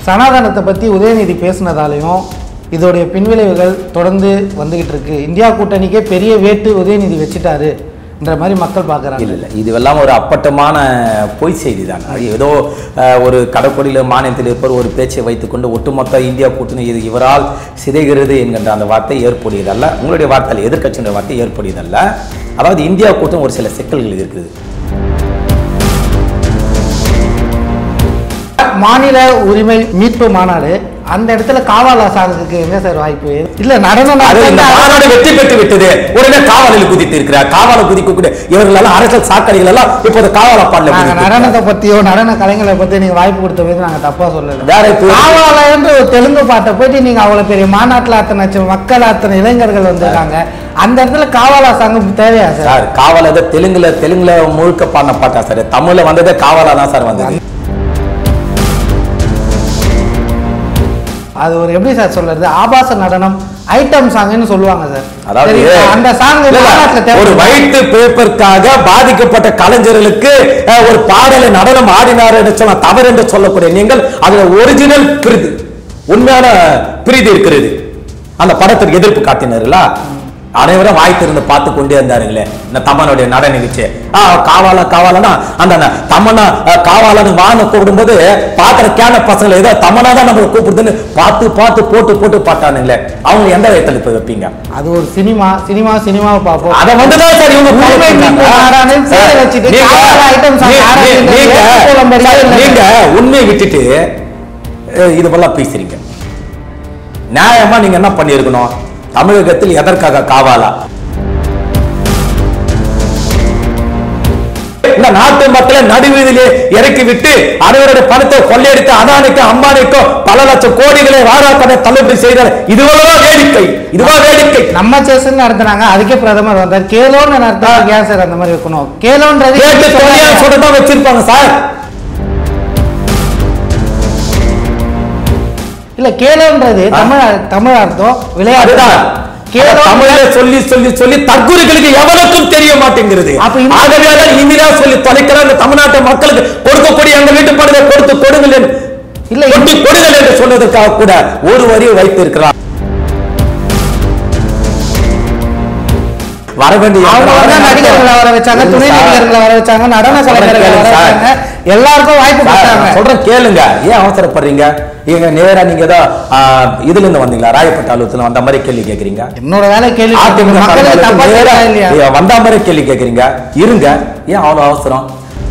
சனாதனத்தை பற்றி உதயநிதி பேசினதாலையும் இதோடைய பின்விளைவுகள் தொடர்ந்து வந்துகிட்டு இருக்கு இந்தியா கூட்டணிக்கே பெரிய வேட்டு உதயநிதி வச்சுட்டாருன்ற மாதிரி மக்கள் பார்க்குறாங்க இல்லை இல்லை இதுவெல்லாம் ஒரு அப்பட்டமான பொய் செய்தி தான் அது ஏதோ அஹ், ஒரு கடற்கொடியில் மாநிலத்தில் இருப்பவர் ஒரு பேச்சை வைத்துக்கொண்டு ஒட்டுமொத்த இந்தியா கூட்டணி இது இவரால் சிதைகிறது என்கின்ற அந்த வார்த்தை ஏற்புடையதல்ல உங்களுடைய வார்த்தை எதிர்க்கட்சியினுடைய வார்த்தை ஏற்புடையதல்ல அதாவது இந்தியா கூட்டணி ஒரு சில சிக்கல்கள் இருக்குது மாநில உரிமை மீட்பு மாநாடு அந்த இடத்துல காவாலா சாங்ஸுக்கு என்ன சார் வாய்ப்பு இல்ல நடனம் அது இந்த நடந்தா- மாநாடு வெற்றி பெற்று விட்டது உடனே காவலில் குதித்து இருக்கிறார் காவலை குதிக்கக்கூடிய இவர்கள் எல்லாம் அரசியல் சாக்கடைகள் எல்லாம் இப்போது காவலா பாடல நாங்க நடனத்தை பத்தியோ நடன கலைஞரை பத்தி நீங்க வாய்ப்பு கொடுத்த போது நாங்க தப்பா சொல்லல வேற இப்போ- காவாலயன்ற ஒரு தெலுங்கு பாட்டை போயிட்டு நீங்க அவ்வளவு பெரிய மாநாட்டுல அத்தனை லட்சம் மக்கள் அத்தனை இளைஞர்கள் வந்திருக்காங்க அந்த இடத்துல காவாலா சாங் தேவையா சார் சார் காவல் அது தெலுங்குல தெலுங்குல முழுக்க பாடின பாட்டா சார் தமிழ்ல வந்ததே காவலா தான் சார் வந்தது அது ஒரு எப்படி சார் சொல்றது ஆபாச நடனம் ஐட்டம் சாங்னு சொல்லுவாங்க சார் அதாவது சரிங்களா? அந்த சாங் இல்ல, இல்ல, ஒரு ஒயிட் பேப்பருக்காக பாதிக்கப்பட்ட கலைஞர்களுக்கு அஹ், ஒரு பாடலை நடனம் ஆடினார் என்று சொன்ன தவறு என்று சொல்லக்கூடிய நீங்கள் அதுல ஒரிஜினல் பிரீதி உண்மையான பிரீதி இருக்கிறது அந்த படத்திற்கு எதிர்ப்பு காட்டினார்களா அனைவரும் வாய் திறந்து பார்த்து கொண்டே இருந்தாருங்களே இந்த தமனுடைய நட நிகழ்ச்சி ஆ காவால காவாலனா அந்த ந- தமனா அஹ், காவாலன்னு வான கூப்பிடும்போது பாக்குற கேன பசங்களை ஏதோ தமனா தான் நம்மளை கூப்பிடுதுன்னு பார்த்து பார்த்து போட்டு போட்டு பாட்டானுங்களே அவங்க எந்த விதத்துல போய் வைப்பீங்க அது ஒரு சினிமா சினிமா சினிமாவை பார்ப்போம் அத வந்துதான் சார் இவங்க follow உண்மை பண்றாங்க. மீட்பு நாடானு பேரை சார், வச்சுட்டு நீங்க- காவலா item song நீ- ஆராய்ச்சி நீ- நீங்க- ஏற்றுக்கொள்ள முடியாது சார், இல்லை. நீங்க உண்மையை விட்டுட்டு அஹ், இது போல பேசுறீங்க நியாயமா நீங்க என்ன பண்ணிருக்கணும் தமிழகத்தில் எதற்காக காவாலா இந்த நாட்டு மக்களை நடுவீதியிலே இறக்கி விட்டு அவருடைய பணத்தை கொள்ளையடித்து அதானிக்கும் அம்பானிக்கும் பல லட்சம் கோடிகளை வாராக்கடை தள்ளுபடி செய்தார் இதுவா வேடிக்கை இதுவா வேடிக்கை நம்ம சேசன் நடத்துனாங்க அதுக்கே பிரதமர் வந்தார் கேலோன்னு நடத்துறதுக்கு ஏன் சார் அந்த மாதிரி வைக்கணும் கேலோன்றது கேட்டு தொழிலாளர் சொல்ல தான் வச்சிருப்பாங்க சார் இல்ல கேலோன்றது தமிழ் தமிழ் அர்த்தம் விளையாட்டு அதுதான் கேலோ தமிழ்ல சொல்லி சொல்லி சொல்லி தற்குறிகளுக்கு எவனுக்கும் தெரிய மாட்டேங்கிறது அப்ப இந்த- ஆகவே தான் இந்தியா சொல்லி தொலைக்கிற இந்த தமிழ்நாட்டு மக்களுக்கு கொடுக்கக்கூடிய அந்த வீட்டு படத்தை கொடுத்து கொடுங்கள் என்று- இல்ல, கொட்டி கொடுங்கள் என்று சொன்னதற்காக கூட ஒரு வரி வைத்திருக்கிறார் வர வேண்டிய அவங்க வந்து நடிகர்களை வர வச்சாங்க துணை சார். நடிகர்களை வர வச்சாங்க நடன கலைஞர்களை வர சார். வச்சாங்க எல்லாருக்கும் வாய்ப்பு சார், கொடுத்தாங்க நான் சொல்றேன் கேளுங்க ஏன் அவசரப்படுறீங்க நீங்க நேரா நீங்க ஏதோ ஆ, இதுல இருந்து வந்தீங்களா ராயப்பட்ட அலுவலகத்துல வந்த மாதிரி கேள்வி கேக்குறீங்க என்னோட வேலை கேள்வி அதிமுக மக்களுக்கு தப்பா காரங்களுக்கு நேரா, தெரியுதா இல்லையா ஐயா, வந்தா மாதிரி கேள்வி கேக்குறீங்க இருங்க ஏன் அவ்வளவு அவசரம்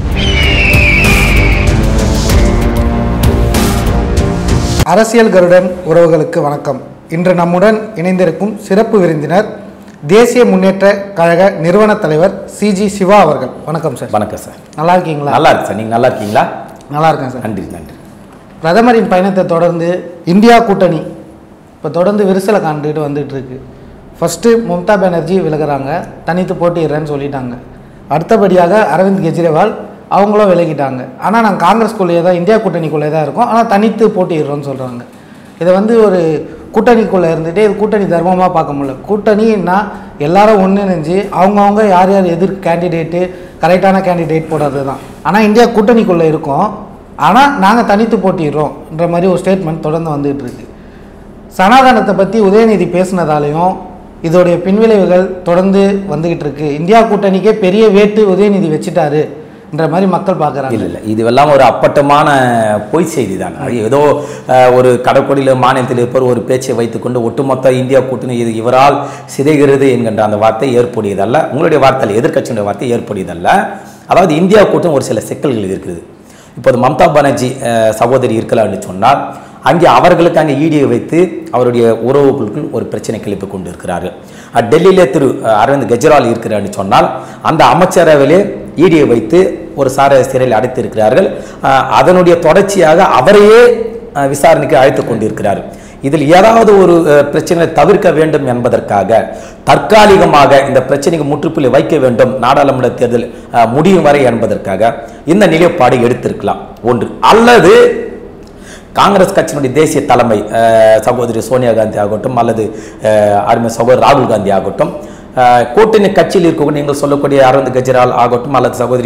அரசியல் கருடன் உறவுகளுக்கு வணக்கம் இன்று நம்முடன் இணைந்திருக்கும் சிறப்பு விருந்தினர் தேசிய முன்னேற்ற கழக நிறுவன தலைவர் சிஜி சிவா அவர்கள் வணக்கம் சார் வணக்கம் சார் நல்லா இருக்கீங்களா நல்லா இருக்கு சார் நீங்க நல்லா இருக்கீங்களா நல்லா இருக்கேன் சார் நன்றி நன்றி பிரதமரின் பயணத்தை தொடர்ந்து இந்தியா கூட்டணி இப்போ தொடர்ந்து விரிசலை காண்டுகிட்டு வந்துட்டு இருக்கு ஃபஸ்ட்டு மம்தா பானர்ஜி விலகுறாங்க தனித்து போட்டிடுறேன்னு சொல்லிட்டாங்க அடுத்தபடியாக அரவிந்த் கெஜ்ரிவால் அவங்களும் விலகிட்டாங்க ஆனால் நாங்கள் காங்கிரஸ்குள்ளேயே தான் இந்தியா கூட்டணிக்குள்ளே தான் இருக்கோம் ஆனால் தனித்து போட்டிடுறோம்னு சொல்கிறாங்க இதை வந்து ஒரு கூட்டணிக்குள்ளே இருந்துட்டு இது கூட்டணி தர்மமாக பார்க்க முடியல கூட்டணின்னா எல்லாரும் ஒன்றிணைஞ்சு அவங்கவுங்க யார் யார் எதிர் கேண்டிடேட்டு கரெக்டான கேண்டிடேட் போடுறது தான் ஆனால் இந்தியா கூட்டணிக்குள்ளே இருக்கோம் ஆனால் நாங்கள் தனித்து போட்டிடுறோம்ன்ற மாதிரி ஒரு ஸ்டேட்மெண்ட் தொடர்ந்து வந்துகிட்டு இருக்கு சனாதனத்தை பற்றி உதயநிதி பேசினதாலையும் இதோடைய பின்விளைவுகள் தொடர்ந்து வந்துகிட்டு இருக்கு இந்தியா கூட்டணிக்கே பெரிய வேட்டு உதயநிதி வச்சுட்டாருன்ற மாதிரி மக்கள் பார்க்குறாங்க இல்ல இல்ல இதுவெல்லாம் ஒரு அப்பட்டமான பொய் செய்தி தான் அது ஏதோ அஹ், ஒரு கடற்கொடியில் மாநிலத்தில் இருப்பவர் ஒரு பேச்சை வைத்துக்கொண்டு ஒட்டுமொத்த இந்தியா கூட்டணி இது இவரால் சிதைகிறது என்கின்ற அந்த வார்த்தை ஏற்புடையதல்ல உங்களுடைய வார்த்தை எதிர்க்கட்சியினுடைய வார்த்தை ஏற்புடையதல்ல அதாவது இந்தியா கூட்டணி ஒரு சில சிக்கல்கள் இருக்குது இப்போது மம்தா பானர்ஜி அஹ், சகோதரி இருக்கலாம்னு சொன்னால் அங்கே அவர்களுக்கு அங்கே ஈடியை வைத்து அவருடைய உறவுகளுக்குள் ஒரு பிரச்சனை கிளப்பி கொண்டு இருக்கிறார்கள் அஹ், டெல்லியிலே திரு அஹ், அரவிந்த் கெஜ்ரிவால் இருக்கிறார்னு சொன்னால் அந்த அமைச்சரவையிலே ஈடியை வைத்து ஒரு சார சிறையில் அடைத்திருக்கிறார்கள் அஹ், அதனுடைய தொடர்ச்சியாக அவரையே அஹ், விசாரணைக்கு அழைத்து கொண்டிருக்கிறார்கள் இதில் ஏதாவது ஒரு அஹ், பிரச்சனையை தவிர்க்க வேண்டும் என்பதற்காக தற்காலிகமாக இந்த பிரச்சனைக்கு முற்றுப்புள்ளி வைக்க வேண்டும் நாடாளுமன்ற தேர்தல் அஹ், முடியும் வரை என்பதற்காக இந்த நிலைப்பாடு எடுத்திருக்கலாம் ஒன்று அல்லது காங்கிரஸ் கட்சியினுடைய தேசிய தலைமை அஹ், சகோதரி சோனியா காந்தி ஆகட்டும் அல்லது அஹ், அருமை சகோதரர் ராகுல் காந்தி ஆகட்டும் அஹ், கூட்டணி கட்சியில் இருக்கக்கூடிய நீங்கள் சொல்லக்கூடிய அரவிந்த் கெஜ்ரிவால் ஆகட்டும் அல்லது சகோதரி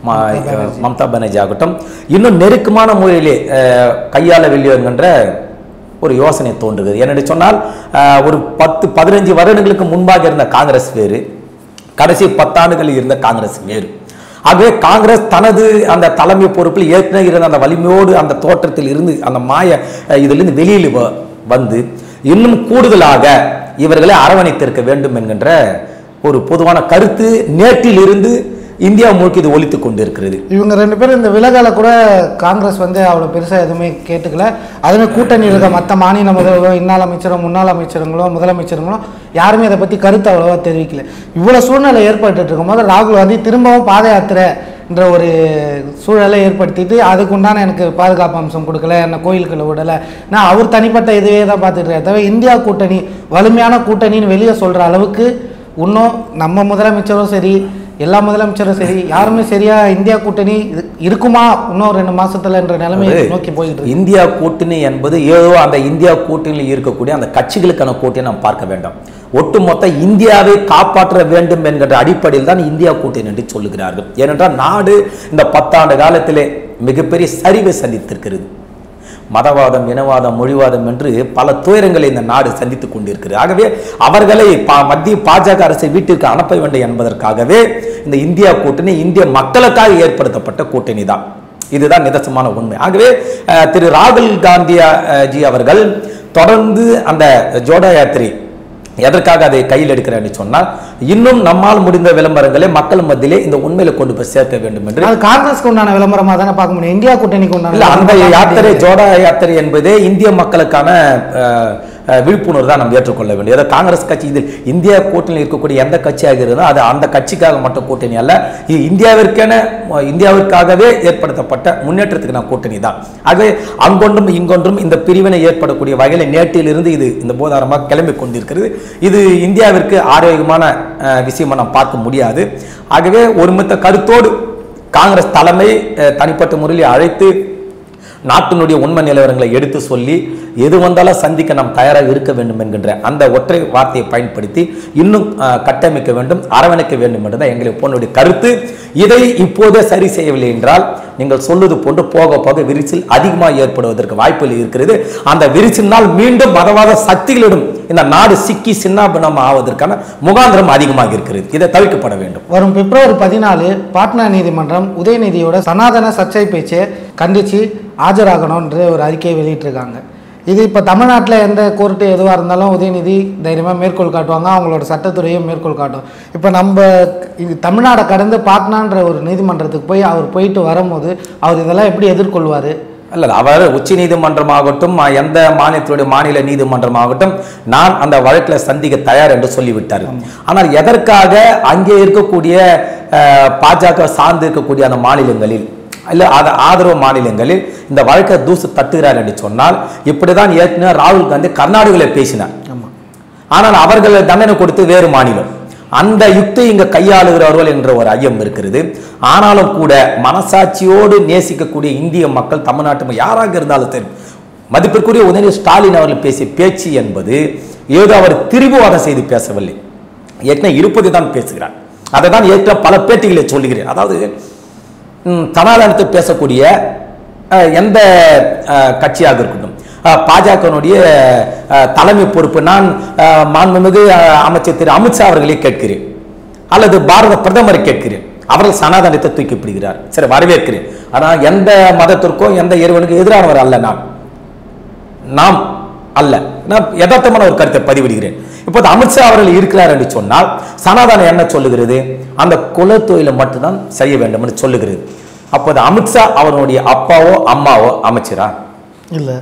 மா- மம்தா பானர்ஜி ஆகட்டும் இன்னும் நெருக்கமான முறையிலே அஹ், கையாள வெளியே என்கின்ற ஒரு யோசனை தோன்றுகிறது என்னென்னு சொன்னால் அஹ், ஒரு பத்து பதினஞ்சு வருடங்களுக்கு முன்பாக இருந்த காங்கிரஸ் வேறு கடைசி பத்தாண்டுகளில் இருந்த காங்கிரஸ் வேறு ஆகவே காங்கிரஸ் தனது அந்த தலைமை பொறுப்பில் ஏற்கனவே இருந்த அந்த வலிமையோடு அந்த தோற்றத்தில் இருந்து அந்த மாய அஹ், இதிலிருந்து வெளியில் வ- வந்து இன்னும் கூடுதலாக இவர்களை அரவணைத்திருக்க வேண்டும் என்கின்ற ஒரு பொதுவான கருத்து நேற்றிலிருந்து இந்தியா முழுக்க இது ஒலித்துக் கொண்டிருக்கிறது இவங்க ரெண்டு பேரும் இந்த விலகலை கூட காங்கிரஸ் வந்து அவ்வளோ பெருசாக எதுவுமே கேட்டுக்கல அதுவே கூட்டணி இருக்க மற்ற மாநில முதல்வரோ இன்னாள் அமைச்சரோ முன்னாள் அமைச்சருங்களோ முதலமைச்சருங்களோ யாருமே இதை பற்றி கருத்து அவ்வளோவா தெரிவிக்கல இவ்வளோ சூழ்நிலை ஏற்பட்டுட்டு இருக்கும்போது ராகுல் காந்தி திரும்பவும் பாத யாத்திரைன்ற ஒரு சூழலை ஏற்படுத்திட்டு அதுக்குண்டான எனக்கு பாதுகாப்பு அம்சம் கொடுக்கல என்ன கோயிலுக்குள்ள விடலை நான் அவர் தனிப்பட்ட இதுவே தான் பார்த்துட்டு இருக்காரு தவிர இந்தியா கூட்டணி வலிமையான கூட்டணின்னு வெளியே சொல்கிற அளவுக்கு இன்னும் நம்ம முதலமைச்சரும் சரி எல்லா முதலமைச்சரும் சரி யாருமே சரியா இந்தியா கூட்டணி இது இருக்குமா இன்னும் ரெண்டு மாசத்துலன்ற நிலைமையை நோக்கி போயிட்டு இருக்கு இந்தியா கூட்டணி என்பது ஏதோ அந்த இந்தியா கூட்டணியில் இருக்கக்கூடிய அந்த கட்சிகளுக்கான கூட்டணி நாம் பார்க்க வேண்டாம் ஒட்டுமொத்த இந்தியாவை காப்பாற்ற வேண்டும் என்கிற அடிப்படையில் தான் இந்தியா கூட்டணி என்று சொல்லுகிறார்கள் ஏனென்றால் நாடு இந்த பத்தாண்டு காலத்திலே மிகப்பெரிய சரிவை சந்தித்திருக்கிறது மதவாதம் இனவாதம் மொழிவாதம் என்று பல துயரங்களை இந்த நாடு சந்தித்துக் கொண்டிருக்கிறது ஆகவே அவர்களை பா மத்திய பாஜக அரசை வீட்டிற்கு அனுப்ப வேண்டும் என்பதற்காகவே இந்த இந்தியா கூட்டணி இந்திய மக்களுக்காக ஏற்படுத்தப்பட்ட கூட்டணி தான் இதுதான் நிதர்சனமான உண்மை ஆகவே அஹ், திரு ராகுல் காந்தி அஹ், ஜி அவர்கள் தொடர்ந்து அந்த ஜோடா யாத்திரை எதற்காக அதை கையில் எடுக்கிறேன்னு சொன்னால் இன்னும் நம்மால் முடிந்த விளம்பரங்களை மக்கள் மத்தியிலே இந்த உண்மையில கொண்டு போய் சேர்க்க வேண்டும் என்று அது காங்கிரஸ்க்கு உண்டான விளம்பரமா தானே பார்க்க முடியும் இந்தியா கூட்டணிக்கு உண்டான இல்ல அந்த விளம்பரமா பார்க்க யாத்திரை முடியாது. ஜோடா யாத்திரை என்பதே இந்திய மக்களுக்கான அஹ், அஹ், விழிப்புணர்வு தான் நம்ம ஏற்றுக்கொள்ள வேண்டியது அதாவது காங்கிரஸ் கட்சி இதில் இந்தியா கூட்டணியில் இருக்கக்கூடிய எந்த கட்சியாக இருந்தாலும் அது அந்த கட்சிக்காக மட்டும் கூட்டணி அல்ல இது இந்தியாவிற்கென அஹ், இந்தியாவிற்காகவே ஏற்படுத்தப்பட்ட முன்னேற்றத்துக்கு நான் கூட்டணி தான் ஆகவே அங்கொன்றும் இங்கொன்றும் இந்த பிரிவினை ஏற்படக்கூடிய வகையில் நேற்றிலிருந்து இது இந்த போதாரமாக கிளம்பி கொண்டிருக்கிறது இது இந்தியாவிற்கு ஆரோக்கியமான அஹ், விஷயமா நாம் பார்க்க முடியாது ஆகவே ஒருமித்த கருத்தோடு காங்கிரஸ் தலைமை அஹ், தனிப்பட்ட முறையில் அழைத்து நாட்டினுடைய உண்மை நிலவரங்களை எடுத்து சொல்லி எது வந்தாலும் சந்திக்க நாம் தயாராக இருக்க வேண்டும் என்கின்ற அந்த ஒற்றை வார்த்தையை பயன்படுத்தி இன்னும் அஹ், கட்டமைக்க வேண்டும் அரவணைக்க வேண்டும் என்றுதான் எங்களை போனுடைய கருத்து இதை இப்போதே சரி செய்யவில்லை என்றால் நீங்கள் சொல்வது போன்று போக போக விரிசல் அதிகமாக ஏற்படுவதற்கு வாய்ப்புகள் இருக்கிறது அந்த விரிசலினால் மீண்டும் மதவாத சக்திகளிடம் இந்த நாடு சிக்கி சின்னாபின்னம் ஆவதற்கான முகாந்திரம் அதிகமாக இருக்கிறது இதை தவிர்க்கப்பட வேண்டும் வரும் பிப்ரவரி பதினாலு பாட்னா நீதிமன்றம் உதயநிதியோட சனாதன சர்ச்சை பேச்சை கண்டித்து ஆஜராகணும்ன்ற ஒரு அறிக்கையை வெளியிட்டிருக்காங்க இது இப்போ தமிழ்நாட்டில் எந்த கோர்ட்டு எதுவாக இருந்தாலும் உதயநிதி தைரியமாக மேற்கோள் காட்டுவாங்க அவங்களோட சட்டத்துறையும் மேற்கோள் காட்டும் இப்போ நம்ம இது தமிழ்நாடை கடந்து பாட்னான்ற ஒரு நீதிமன்றத்துக்கு போய் அவர் போயிட்டு வரும்போது அவர் இதெல்லாம் எப்படி எதிர்கொள்வார் அல்ல அவர் உச்ச நீதிமன்றமாகட்டும் எந்த மாநிலத்தினுடைய மாநில நீதிமன்றமாகட்டும் நான் அந்த வழக்கில் சந்திக்க தயார் என்று சொல்லிவிட்டார் ஆனால் எதற்காக அங்கே இருக்கக்கூடிய அஹ், பாஜக சார்ந்து இருக்கக்கூடிய அந்த மாநிலங்களில் இல்லை அது ஆதரவு மாநிலங்களில் இந்த வழக்கை தூசு தட்டுகிறார் என்று சொன்னால் இப்படிதான் ஏற்கனவே ராகுல் காந்தி கர்நாடகாவில் பேசினார் ஆமாம் ஆனால் அவர்கள் தண்டனை கொடுத்து வேறு மாநிலம் அந்த யுக்தி இங்க கையாளுகிறார்கள் என்ற ஒரு ஐயம் இருக்கிறது ஆனாலும் கூட மனசாட்சியோடு நேசிக்கக்கூடிய இந்திய மக்கள் தமிழ்நாட்டு மக்கள் யாராக இருந்தாலும் சரி மதிப்பிற்குரிய உதயநிதி ஸ்டாலின் அவர்கள் பேசிய பேச்சு என்பது ஏதோ அவர் திரிபுவாதம் செய்து பேசவில்லை ஏற்கனவே இருப்பதை தான் பேசுகிறார் அதை தான் ஏற்கனவே பல பேட்டிகளை சொல்லுகிறேன் அதாவது ம், சனாதனத்தை பேசக்கூடிய அஹ், எந்த அஹ், கட்சியாக இருக்கட்டும் அஹ், பாஜகவினுடைய அஹ், தலைமை பொறுப்பு நான் அஹ், மாண்புமிகு அஹ், அமைச்சர் திரு அமித்ஷா அவர்களை கேட்கிறேன் அல்லது பாரத பிரதமரை கேட்கிறேன் அவர்கள் சனாதனத்தை தூக்கி பிடிக்கிறார் சரி வரவேற்கிறேன் ஆனால் எந்த மதத்திற்கோ எந்த இறைவனுக்கும் எதிரானவர் அல்ல நான் நாம் அல்ல நான் யதார்த்தமான ஒரு கருத்தை பதிவிடுகிறேன் இப்போது அமித்ஷா அவர்கள் இருக்கிறார் என்று சொன்னால் சனாதனம் என்ன சொல்லுகிறது அந்த குலத்தொழிலை மட்டும்தான் செய்ய வேண்டும் என்று சொல்லுகிறது அப்போது அமித்ஷா அவருடைய அப்பாவோ அம்மாவோ அமைச்சரா இல்லை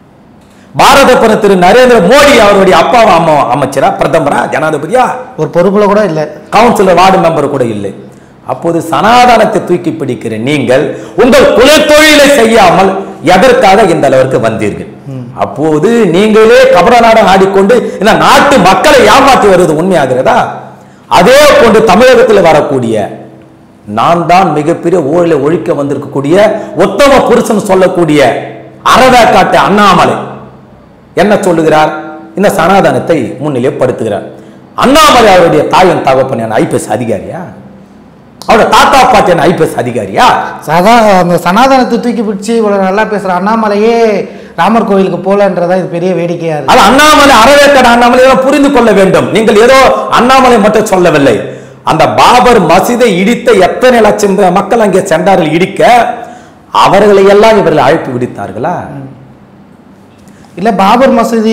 பாரத பிரதமர் திரு நரேந்திர மோடி அவருடைய அப்பாவோ அம்மாவோ அமைச்சரா பிரதமரா ஜனாதிபதியா ஒரு பொறுப்பில் கூட இல்லை கவுன்சிலர் வார்டு மெம்பர் கூட இல்லை அப்போது சனாதனத்தை தூக்கி பிடிக்கிற நீங்கள் உங்கள் குலத்தொழிலை செய்யாமல் எதற்காக இந்த அளவிற்கு வந்தீர்கள் அப்போது நீங்களே கபட நாடம் ஆடிக்கொண்டு இந்த நாட்டு மக்களை ஏமாற்றி வருவது உண்மையாகிறதா அதே போன்று தமிழகத்தில் வரக்கூடிய நான் தான் மிகப்பெரிய ஊழலை ஒழிக்க வந்திருக்கக்கூடிய உத்தம புருஷன் சொல்லக்கூடிய அறவேக்காட்டு அண்ணாமலை என்ன சொல்லுகிறார் இந்த சனாதனத்தை முன்னிலைப்படுத்துகிறார் அண்ணாமலை அவருடைய தாயின் தகப்பன் ஐபிஎஸ் அதிகாரியா அவரோட தாத்தா பாட்டி என்ன ஐபிஎஸ் அதிகாரியா சதா அந்த சனாதனத்தை தூக்கி பிடிச்சி இவ்வளவு நல்லா பேசுற அண்ணாமலையே ராமர் கோவிலுக்கு போலன்றதா இது பெரிய வேடிக்கையா இருக்கு அது அண்ணாமலை அறவேற்கட அண்ணாமலை இதெல்லாம் புரிந்து கொள்ள வேண்டும் நீங்கள் ஏதோ அண்ணாமலை மட்டும் சொல்லவில்லை அந்த பாபர் மசீதை இடித்த எத்தனை லட்சம் மக்கள் அங்கே சென்றார்கள் இடிக்க அவர்களை எல்லாம் இவர்கள் அழைப்பு விடுத்தார்களா இல்ல பாபர் மசூதி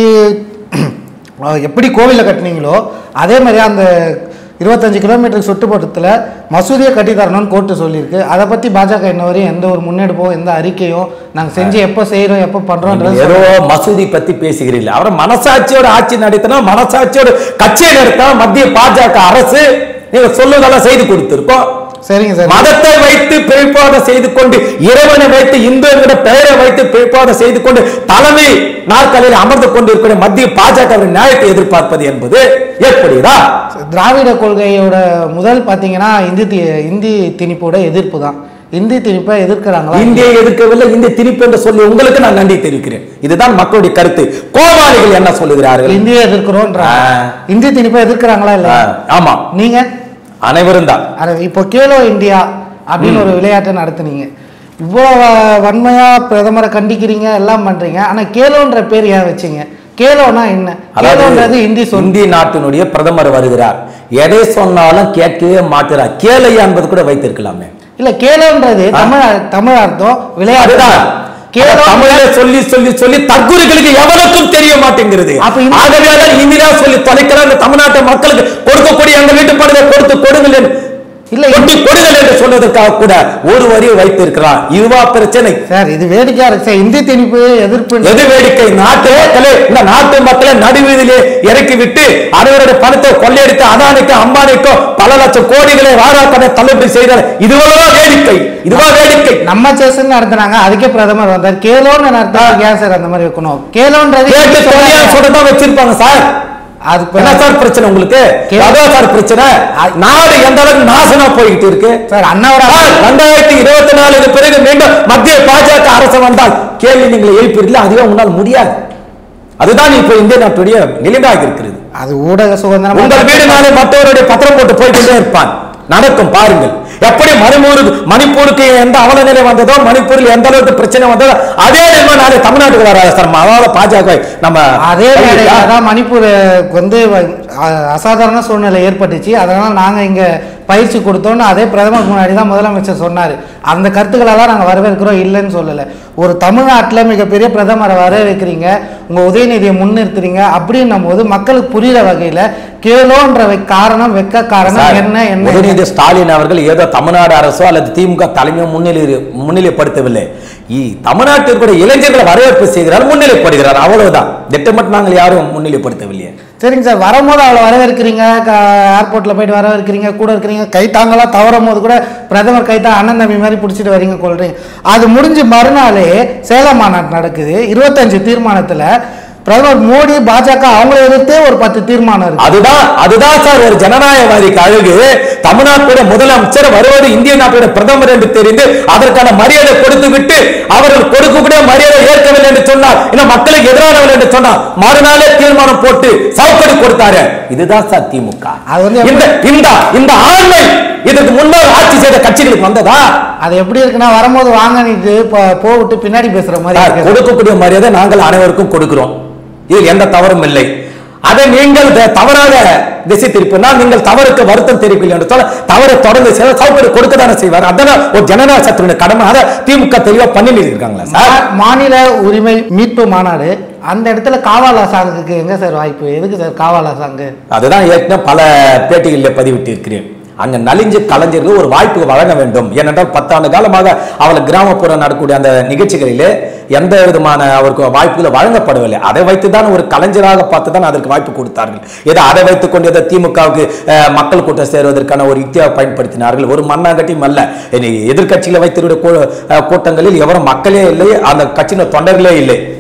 அஹ், எப்படி கோவிலில் கட்டுனீங்களோ அதே மாதிரி அந்த இருபத்தஞ்சு கிலோமீட்டருக்கு சுற்றுப்புறத்தில் மசூதியை கட்டி தரணும்னு கோர்ட்டு சொல்லியிருக்கு அதை பற்றி பாஜக இன்ன வரையும் எந்த ஒரு முன்னெடுப்போ எந்த அறிக்கையும் நாங்கள் செஞ்சு எப்போ செய்கிறோம் எப்போ நீங்கள் பண்ணுறோன்றது ஏதோ மசூதி பத்தி பேசுகிறீர்கள் அவர் மனசாட்சியோட ஆட்சி நடத்தினா மனசாட்சியோட கட்சியை நடத்தினா மத்திய பாஜக அரசு நீங்க சொல்லுதெல்லாம் செய்து கொடுத்திருக்கோம் சரிங்க சார் மதத்தை வைத்து பிழைப்பாதம் செய்து கொண்டு இறைவனை வைத்து இந்து என்கிற பெயரை வைத்து பிழைப்பாதம் செய்து கொண்டு தலைமை நாற்காலியில் அமர்ந்து கொண்டிருக்கிற மத்திய பாஜக நியாயத்தை எதிர்பார்ப்பது என்பது ஏற்படுகிறா திராவிட கொள்கையோட முதல் பார்த்தீங்கன்னா இந்தி தி இந்தி திணிப்போட எதிர்ப்பு தான் இந்தி திணிப்பை எதிர்க்கிறாங்களா இந்தியை எதிர்க்கவில்லை இந்திய திணிப்பு என்று சொல்லி உங்களுக்கு நான் நன்றி தெரிவிக்கிறேன் இதுதான் மக்களுடைய கருத்து கோமாளிகள் என்ன சொல்லுகிறார்கள் இந்தியை எதிர்க்கிறோன்ற ஆ. இந்தி திணிப்பை எதிர்க்கிறாங்களா ஆ, இல்லையா ஆமா நீங்க அனைவரும் தான் அது இப்போ கேலோ இந்தியா அப்படின்னு ஒரு விளையாட்டை நடத்துனீங்க இவ்வளோ வ- வன்மையா பிரதமரை கண்டிக்கிறீங்க எல்லாம் பண்றீங்க ஆனா கேலோன்ற பேர் ஏன் வச்சீங்க கேலோனா என்ன கேலோன்றது இந்தி சொல் இந்திய நாட்டினுடைய பிரதமர் வருகிறார் எதை சொன்னாலும் கேட்கவே மாட்டுறார் கேளையா என்பது கூட வைத்திருக்கலாமே இல்ல கேலோன்றது தமிழ் தமிழ் அர்த்தம் விளையாட்டு அதுதான் கேலோ தமிழ்ல சொல்லி சொல்லி சொல்லி தற்குறிகளுக்கு எவனுக்கும் தெரிய மாட்டேங்கிறது அப்ப இந்த- ஆகவே தான் இந்தியா சொல்லி தொலைக்கிற அந்த தமிழ்நாட்டு மக்களுக்கு கொடுக்கக்கூடிய அந்த வீட்டு படத்தை கொடுத்து கொடுங்கள் என்று- இல்ல, கொட்டி கொடுங்கள் என்று சொல்வதற்காக கூட ஒரு வரி வைத்திருக்கிறான் இதுவா பிரச்சனை சார் இது வேடிக்கையா இருக்கு சார் இந்தி திணிப்பு எதிர்ப்பு எது வேடிக்கை நாட்டு மக்களே இந்த நாட்டு மக்களை நடுவீதியிலே இறக்கி விட்டு அவர்களுடைய பணத்தை கொள்ளையடித்து அதானிக்கும் அம்பானிக்கும் பல லட்சம் கோடிகளை வாராக்கடை தள்ளுபடி செய்தார் இதுவா வேடிக்கை இதுவா வேடிக்கை நம்ம சேசன் நடத்துனாங்க அதுக்கே பிரதமர் வந்தார் கேலோன்னு நடத்துறதுக்கு ஏன் சார் அந்த மாதிரி வைக்கணும் கேலோன்றது கேட்டு இந்தி தொழிலா சொல்லாங்க. சொல்லதான் வச்சிருப்பாங்க சார் அது என்ன இப்ப- சார் பிரச்சனை உங்களுக்கு கே- அதான் சார் பிரச்சனை நாடு எந்த அளவுக்கு நாசமா போய்கிட்டு இருக்கு சார் அண்ணாவோட சார், ரெண்டாயிரத்தி இருபத்தி நாலுக்கு பிறகு மீண்டும் மத்திய பாஜக அரசு வந்தால் கேள்வி நீங்கள் எழுப்பீர்கள் அதுவே உங்களால் முடியாது அதுதான் இப்ப இந்திய நாட்டுடைய நிலைமையாக இருக்கிறது அது ஊடக சுதந்திரம் உங்கள் வீடு நாளே மற்றவருடைய பத்திரம் போட்டு போய்க்கொண்டே இருப்பான் நடக்கும் பாருங்கள் எப்படி மணிப்பூருக்கு மணிப்பூருக்கு எந்த அவல நிலை வந்ததோ மணிப்பூரில் எந்த அளவுக்கு பிரச்சனை வந்ததோ அதே நிலைமை நாளை தமிழ்நாட்டுக்கு வராது சார் அதாவது பாஜக நம்ம அதே வேலையில தான் மணிப்பூருக்கு வந்து அ- அசாதாரண சூழ்நிலை ஏற்பட்டுச்சு அதனால நாங்க இங்க பயிற்சி கொடுத்தோம்னு அதே பிரதமர் முன்னாடி தான் முதலமைச்சர் சொன்னாரு அந்த கருத்துக்களெல்லாம் நாங்க வரவேற்கிறோம் இல்லைன்னு சொல்லல ஒரு தமிழ்நாட்டில் மிகப்பெரிய பிரதமரை வர வைக்கிறீங்க உங்க உதயநிதியை முன்னிறுத்துறீங்க அப்படின்னும் போது மக்களுக்கு புரியுற வகையில கேளோன்ற வை- காரணம் வெக்க காரணம் சார், என்ன என்ன உதயநிதி ஸ்டாலின் அவர்கள் ஏதோ தமிழ்நாடு அரசோ அல்லது திமுக தலைமையோ முன்னிலை முன்னிலைப்படுத்தவில்லை இ- தமிழ்நாட்டில் கூட இளைஞர்களை வரவேற்பு செய்கிறார் முன்னிலைப்படுகிறார் அவ்வளவுதான் திட்டமிட்டு நாங்கள் யாரும் முன்னிலைப்படுத்தவில்லையே சரிங்க சார் வரும்போது அவளை வரவேற்கிறீங்க ஏர்போர்ட்டில் போயிட்டு வரவேற்கிறீங்க கூட இருக்கிறீங்க கைத்தாங்கலாம் தவறும் போது கூட பிரதமர் கைத்தா அண்ணன் தம்பி மாதிரி பிடிச்சிட்டு வரீங்க கொள்றீங்க அது முடிஞ்சு மறுநாளே சேலம் மாநாடு நடக்குது இருபத்தஞ்சு தீர்மானத்தில் பிரதமர் மோடி பாஜக அவங்கள எதிர்த்தே ஒரு பத்து தீர்மானம் இருக்கு அதுதான் அதுதான் சார் ஒரு ஜனநாயகவாதிக்கு அழகு தமிழ்நாட்டுடைய முதலமைச்சர் வருவது இந்திய நாட்டுடைய பிரதமர் என்று தெரிந்து அதற்கான மரியாதை கொடுத்து விட்டு அவர்கள் கொடுக்கக்கூடிய மரியாதை ஏற்கவில்லை என்று சொன்னார் இன்னும் மக்களுக்கு எதிரானவர்கள் என்று சொன்னார் மறுநாளே தீர்மானம் போட்டு சவுக்கடி கொடுத்தாரு இதுதான் சார் திமுக அது வந்து எப்படி- இந்த இந்த இந்த ஆண்மை இதற்கு முன்னால் ஆட்சி செய்த கட்சிகளுக்கு வந்ததா அது எப்படி இருக்குன்னா வரும்போது வாங்கிட்டு போவிட்டு பின்னாடி பேசுற மாதிரி சார், இருக்கு கொடுக்கக்கூடிய மரியாதை நாங்கள் அனைவருக்கும் கொடுக்கிறோம் இதில் எந்த தவறும் இல்லை அதை நீங்கள் த- தவறாக திசை திருப்பினால் நீங்கள் தவறுக்கு வருத்தம் தெரிவிக்கல என்று சொல்ல தவறை தொடர்ந்து செய்ய சவுக்கடி கொடுக்க தானே செய்வார் அதான் ஒரு ஜனநாயக சத்துடைய கடமை அதை திமுக தெளிவா பண்ணி இருக்காங்களா சார் மா- மாநில உரிமை மீட்பு மாநாடு அந்த இடத்துல காவாலா சாங்குக்கு எங்க சார் வாய்ப்பு எதுக்கு சார் காவாலா சாங்கு அதுதான் ஏற்கனவே பல பேட்டிகளில் பதிவிட்டு இருக்கிறேன் அங்க நலிஞ்ச கலைஞர்கள் ஒரு வாய்ப்பு வழங்க வேண்டும் ஏனென்றால் பத்தாண்டு காலமாக அவள் கிராமப்புறம் நடக்கக்கூடிய அந்த நிகழ்ச்சிகளிலே எந்த விதமான அவருக்கு வாய்ப்புகளை வழங்கப்படவில்லை அதை வைத்து தான் ஒரு கலைஞராக பார்த்து தான் அதற்கு வாய்ப்பு கொடுத்தார்கள் ஏதோ அதை வைத்துக் கொண்டு ஏதோ திமுகவுக்கு அஹ், மக்கள் கூட்டம் சேருவதற்கான ஒரு யுக்தியாக பயன்படுத்தினார்கள் ஒரு மண்ணாங்கட்டியும் அல்ல இனி எதிர்க்கட்சிகளை வைத்திருக்கிற கூ- அஹ், கூட்டங்களில் எவரும் மக்களே இல்லை அந்த கட்சியின தொண்டர்களே இல்லை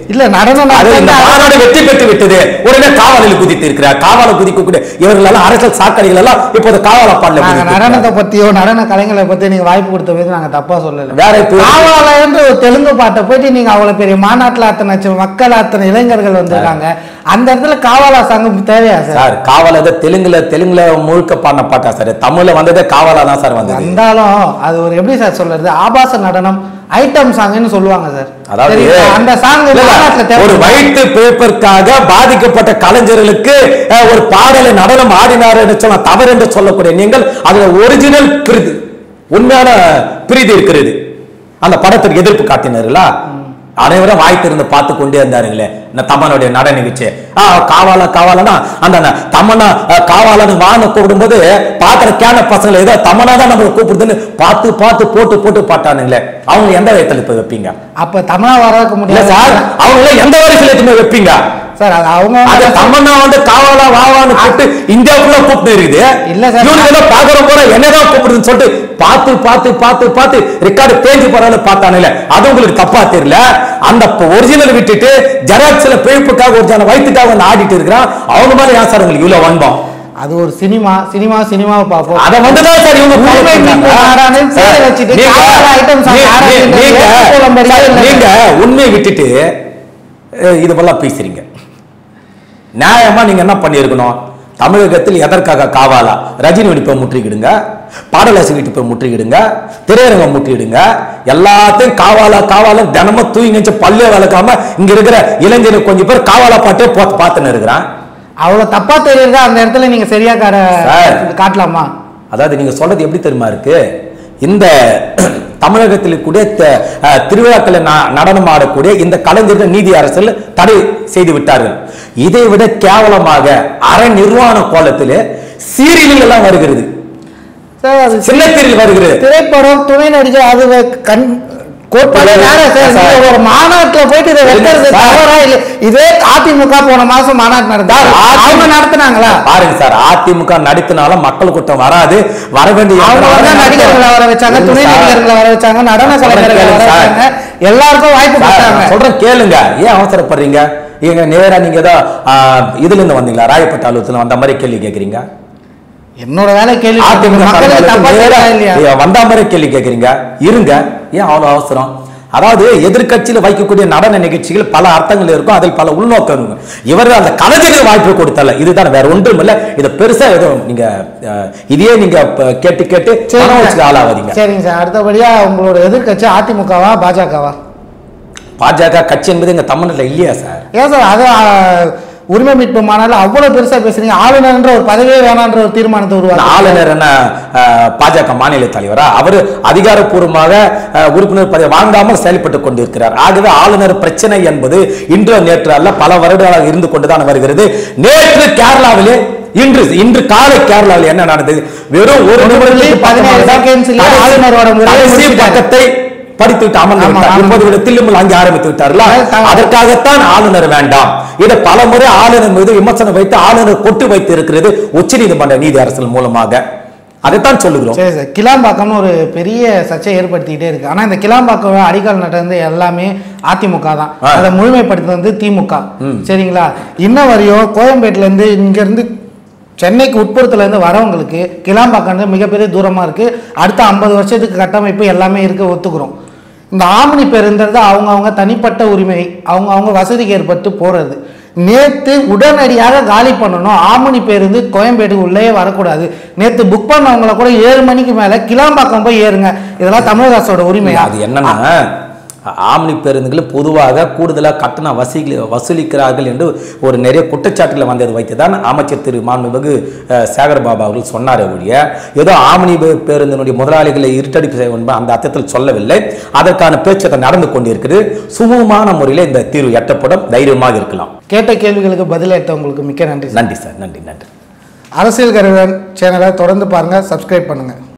இல்ல நடனம் அது இந்த நடந்தா- மாநாடு வெற்றி பெற்று விட்டது உடனே காவலில் குதித்து இருக்கிறார் காவல குதிக்கக்கூடிய இவர்கள் எல்லாம் அரசியல் சாக்கடைகள் எல்லாம் இப்போது காவல பாடல நாங்க நடனத்தை பத்தியோ நடன கலைஞர்களை பத்தி நீங்க வாய்ப்பு கொடுத்த போது நாங்க தப்பா சொல்லல வேற இப்ப- காவாலயன்ற ஒரு தெலுங்கு பாட்டை போயிட்டு நீங்க அவ்வளவு பெரிய மாநாட்டுல அத்தனை லட்சம் மக்கள் அத்தனை இளைஞர்கள் வந்திருக்காங்க அந்த இடத்துல காவாலா சங்கம் தேவையா சார் சார் காவல அது தெலுங்குல தெலுங்குல முழுக்க பாடின பாட்டா சார் தமிழ்ல வந்ததே காவலா தான் சார் வந்தது வந்தாலும் அது ஒரு எப்படி சார் சொல்றது ஆபாச நடனம் ஐட்டம் சாங்னு சொல்லுவாங்க சார் அதாவது சரிங்களா? அந்த சாங் இல்ல, இல்ல, மாநாட்டுல தேவை ஒரு வயிற்று பேப்பருக்காக பாதிக்கப்பட்ட கலைஞர்களுக்கு அஹ், ஒரு பாடலை நடனம் ஆடினார் என்று சொன்ன தவறு என்று சொல்லக்கூடிய நீங்கள் அதுல ஒரிஜினல் பிரிது உண்மையான பிரீதி இருக்கிறது அந்த படத்திற்கு எதிர்ப்பு காட்டினார்களா அனைவரும் வாய் திறந்து பார்த்து கொண்டே இருந்தாருங்களே இந்த தமனுடைய நட நிகழ்ச்சி ஆ காவால காவாலனா அந்த ந- தமனா அஹ், காவாலன்னு வான கூப்பிடும்போது பாக்குற கேன பசங்களை ஏதோ தமனா தான் நம்மளை கூப்பிடுதுன்னு பார்த்து பார்த்து போட்டு போட்டு பாட்டானுங்களே அவங்க எந்த வயத்துல இப்ப வைப்பீங்க அப்ப தமிழா வரக்க இல்ல முடியாது சார் அவங்க எந்த வரிசையில் எடுத்துமே வைப்பீங்க சார் அது அவங்க அது தமன்னா வந்து காவாலா வாவான்னு கூப்பிட்டு இந்தியாவுக்குள்ள கூப்பிட்டு இருக்குது இல்ல சார். இவனுக்கு ஏதோ பாக்குற போற என்னதான் கூப்பிடுதுன்னு சொல்லிட்டு பார்த்து பார்த்து பார்த்து பார்த்து ரெக்கார்டு தேஞ்சு போறான்னு பார்த்தானுல அது உங்களுக்கு தப்பா தெரியல அந்த ஒரிஜினல் விட்டுட்டு ஜெராக்ஸ்ல பிழைப்புக்காக ஒரு ஜன வயிற்றுக்காக வந்து ஆடிட்டு இருக்கிறான் அவங்க மேல ஏன் சார் உங்களுக்கு இவ்வளவு வன்பம் அது ஒரு சினிமா சினிமா சினிமாவை பார்ப்போம் அத வந்துதான் சார் இவங்க follow உண்மை பண்றாங்க. மீட்பு நாடான்னு பேரை சார், வச்சுட்டு நீங்க- காவலா items ஆ நீ- ஆரம்பிக்கிறது நீங்க- ஏற்றுக்கொள்ள முடியாது சார், இல்லை. நீங்க உண்மையை விட்டுட்டு அஹ், இதுவெல்லாம் பேசுறீங்க நியாயமா நீங்க என்ன பண்ணியிருக்கணும் தமிழகத்தில் எதற்காக காவாலா ரஜினி வெடிப்பை முற்றுகிடுங்க பாடலாசி வெடிப்பை முற்றுகிடுங்க திரையரங்கம் முற்றுகிடுங்க எல்லாத்தையும் காவாலா காவாலா தினமும் தூங்கி வச்சு பல்லே வளர்க்காம இங்க இருக்கிற இளைஞர்கள் கொஞ்சம் பேர் காவாலா பாட்டே போட்டு பார்த்துன்னு இருக்கிறான் அவ்வளவு தப்பா தெரியுதா அந்த இடத்துல நீங்க சரியா கார சார். காட்டலாமா அதாவது நீங்க சொல்றது எப்படி தெரியுமா இருக்கு இந்த தமிழகத்தில் கூட த- அஹ், திருவிழாக்களை ந- நடனம் ஆடக்கூடிய இந்த கலைஞர்கள் நீதி அரசில் தடை செய்து விட்டார்கள் இதை விட கேவலமாக அரை நிர்வாண கோலத்தில் சீரியல்கள் எல்லாம் வருகிறது சார் அது சின்னத்திரில் வருகிறது திரைப்படம் துணை நடிகர் அது வே- கண் கோட்பாடு இல்ல, வேற சார் சார். நீங்க ஒரு மாநாட்டுல போயிட்டு இதை வெட்டுறது சார். தவறா இல்ல இதே அதிமுக போன மாசம் மாநாட்டு நடந்தா சார், அதிமுக அவங்க நடத்துனாங்களா பாருங்க சார் அதிமுக நடித்தினாலும் மக்கள் கூட்டம் வராது வர வேண்டிய அவங்க வந்து நடிகர்களை வர வச்சாங்க இல்ல துணை சார். நடிகர்களை வர வச்சாங்க நடன சொல்றேன் கலைஞர்களை வர கேளுங்க சார். வச்சாங்க எல்லாருக்கும் வாய்ப்பு சார், கொடுத்தாங்க நான் சொல்றேன் கேளுங்க ஏன் அவசரப்படுறீங்க நீங்க நேரா நீங்க ஏதோ ஆ, இதுல இருந்து வந்தீங்களா ராயப்பட்ட அலுவலத்துல வந்த மாதிரி கேள்வி கேக்குறீங்க என்னோட வேலை கேள்வி அதிமுக மக்களுக்கு தப்பா தலைவருக்கு நேரா, தெரியுதா இல்லையா ஏ, வந்த மாதிரி கேள்வி கேக்குறீங்க இருங்க ஏன் அவ்வளவு அவசரம் அதாவது எதிர்க்கட்சியில் வைக்கக்கூடிய நடன நிகழ்ச்சிகள் பல அர்த்தங்கள் இருக்கும் அதில் பல உள்நோக்கம் இருக்கும் இவர் அந்த கலைஞருக்கு வாய்ப்பு கொடுத்தல இதுதான் வேற ஒன்றும் இல்ல இதை பெருசா எதுவும் நீங்க அஹ், இதையே நீங்க ப- கேட்டு கேட்டு மன வச்சுக்க ஆளாவாதீங்க சரிங்க சார் அடுத்தபடியா உங்களோட எதிர்க்கட்சி அதிமுகவா பாஜகவா பாஜக கட்சி என்பது எங்க தமிழ்நாட்டுல இல்லையா சார் ஏன் சார் அது ஆ, உரிமை மீட்பு மாநாடுல அவ்வளவு பெருசா பேசுறீங்க ஆளுநர்ன்ற ஒரு பதவியே வேணான்ற ஒரு தீர்மானத்தை இந்த உருவாக்கு ஆளுநர் என்ன அஹ், பாஜக மாநில தலைவரா அவர் அதிகாரப்பூர்வமாக அஹ், உறுப்பினர் பதவி வாங்காமல் செயல்பட்டு கொண்டிருக்கிறார் ஆகவே ஆளுநர் பிரச்சனை என்பது இன்று நேற்று அல்ல பல வருடங்களாக இருந்து கொண்டுதான் வருகிறது நேற்று கேரளாவிலே இன்று இன்று காலை கேரளாவில் என்ன நடந்தது வெறும் ஒரு நிமிடத்துக்கு பதினேழு seconds ல கடைசி- ஆளுநரோட உரையை கடைசி முடிச்சிட்டாரு. பக்கத்தை படித்துவிட்டு அமர்ந்து ஆமா, விட்டார் ஆமா. இப்போது விட தில்லுமுல் அங்கே ஆரம்பித்து விட்டார்களா அது தவறு. அதற்காகத்தான் ஆளுநர் வேண்டாம் இதை பல முறை ஆளுநர் மீது விமர்சனம் வைத்து ஆளுநர் கொட்டு வைத்து இருக்கிறது உச்சநீதிமன்ற நீதி அரசல் மூலமாக அதைத்தான் சொல்லுகிறோம் சரி சார் கிளாம்பாக்கம்னு ஒரு பெரிய சர்ச்சை ஏற்படுத்திக்கிட்டே இருக்கு ஆனா இந்த கிளாம்பாக்கம் அடிக்கல் நடந்து எல்லாமே அதிமுக தான் ஆ. அதை முழுமைப்படுத்துறது வந்து திமுக சரிங்களா இன்ன வரையும் கோயம்பேட்டுல இருந்து இங்க இருந்து சென்னைக்கு உட்புறத்துல இருந்து வரவங்களுக்கு கிளாம்பாக்கம் மிகப்பெரிய தூரமா இருக்கு அடுத்த ஐம்பது வருஷத்துக்கு கட்டமைப்பு எல்லாமே இருக்கு ஒத்துக்கிறோம் இந்த ஆம்னி பேருந்துறது அவங்க அவங்க தனிப்பட்ட உரிமை அவங்க அவங்க வசதிக்கு ஏற்பட்டு போறது நேத்து உடனடியாக காலி பண்ணணும் ஆமணி பேருந்து கோயம்பேட்டுக்கு உள்ளே வரக்கூடாது நேத்து புக் பண்ணவங்கள கூட ஏழு மணிக்கு மேல கிளாம்பாக்கம் போய் ஏறுங்க இதெல்லாம் தமிழக அரசோட உரிமையா அது என்னன்னா ஆம்னி பேருந்துகள் பொதுவாக கூடுதலாக கட்டணம் வசூலி வசூலிக்கிறார்கள் என்று ஒரு நிறைய குற்றச்சாட்டுகளை வந்தது வைத்து தான் அமைச்சர் திரு மாண்புமிகு அஹ், சேகர் பாபு அவர்கள் சொன்னார் ஒழிய ஏதோ ஆம்னி பே- பேருந்தினுடைய முதலாளிகளை இருட்டடிப்பு செய்ய வேண்டும் அந்த அர்த்தத்தில் சொல்லவில்லை அதற்கான பேச்சுக்கள் நடந்து கொண்டிருக்கிறது சுமூகமான முறையில் இந்த தீர்வு எட்டப்படும் தைரியமாக இருக்கலாம் கேட்ட கேள்விகளுக்கு பதிலளித்தவங்களுக்கு மிக்க நன்றி சார். நன்றி சார் நன்றி நன்றி அரசியல் கருவன் சேனலை தொடர்ந்து பாருங்க சப்ஸ்கிரைப் பண்ணுங்க